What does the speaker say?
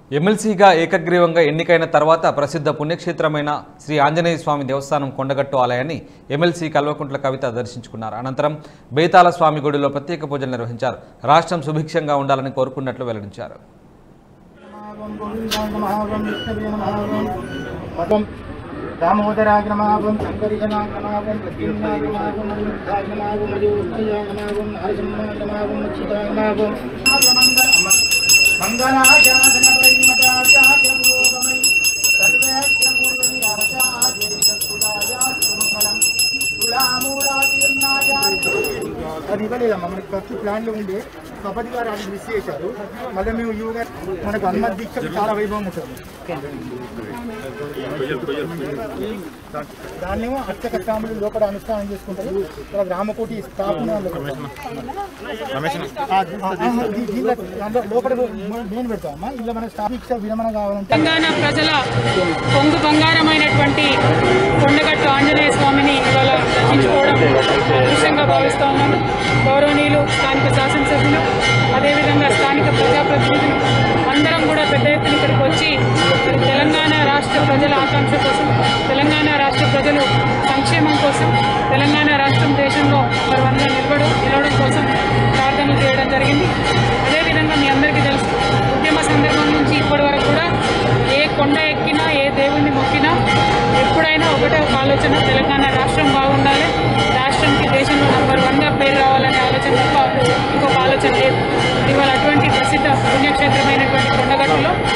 ఎమ్మెల్సీగా ఏకగ్రీవంగా ఎన్నికైన తర్వాత ప్రసిద్ధ పుణ్యక్షేత్రమైన శ్రీ ఆంజనేయ స్వామి దేవస్థానం కొండగట్టు ఆలయాన్ని ఎమ్మెల్సీ కల్వకుంట్ల కవిత దర్శించుకున్నారు అనంతరం బేతాల స్వామి గుడిలో ప్రత్యేక పూజలు నిర్వహించారు రాష్ట్రం సుభిక్షంగా ఉండాలని కోరుకున్నట్లు వెల్లడించారు పదం దామోదరాగ్రమావం శంకరిజనాగ్రమావం ప్రద్యుమ్నాగ్రమావం అనిరుద్ధాగ్రమావం అయోధ్యాగ్రమావం హరిసింహాగ్రమావం అచ్యుతాగ్రమావం మంగళాశాసనపరిమతాచార్యపురోగమై సర్వేక్షపూర్వై ఆచార్యరిషత్సుదాయాత్మంగళం తులామూలాదిన్నాయ అది ఇవ్వలేదమ్మా మనకి ఫస్ట్ ప్లాన్ లో ఉండే సపతి గారు అది మిస్ చేశారు మళ్ళీ మేము యువ గారు మనకు హనుమత్ దీక్షకు చాలా వైభవం ఉంటుంది దాన్నేమో అర్చక స్వాములు లోపల అనుష్ఠానం చేసుకుంటారు ఇక్కడ గ్రామకోటి స్థాపన ఆ, ఆ, దీ- దీంట్లో దాంట్లో లోపల నేను పెడతామమ్మా ఇలా మన స్థాపిక్ష విరమణ కావాలంటే తెలంగాణ ప్రజల పొంగు బంగారమైనటువంటి కొండగట్టు ఆంజనేయ స్వామిని ఇవాళ దర్శించుకోవడం అదృశ్యంగా భావిస్తా ఉన్నాను గౌరవనీయులు స్థానిక శాసనసభ్యులు అదేవిధంగా స్థానిక ప్రజాప్రతినిధులు అందరం కూడా పెద్ద ఎత్తున ఇక్కడికి వచ్చి మరి తెలంగాణ రాష్ట్ర ప్రజల ఆకాంక్ష కోసం తెలంగాణ రాష్ట్ర ప్రజలు సంక్షేమం కోసం తెలంగాణ రాష్ట్రం దేశంలో మరి వంద నిలబడు నిలవడం కోసం ప్రార్థనలు చేయడం జరిగింది అదేవిధంగా మీ అందరికీ తెలుసు ఉద్యమ సందర్భం నుంచి ఇప్పటి వరకు కూడా ఏ కొండ ఎక్కినా ఏ దేవుణ్ణి మొక్కినా ఎప్పుడైనా ఒకటే ఒక ఆలోచన తెలంగాణ రాష్ట్రం బాగుండాలి రాష్ట్రంకి దేశంలో నంబర్ వన్గా పేరు రావాలనే ఆలోచన తప్ప ఇంకొక ఆలోచన లేదు ఇవాళ అటువంటి ప్రసిద్ధ పుణ్యక్షేత్రమైనటువంటి కొండగట్టులో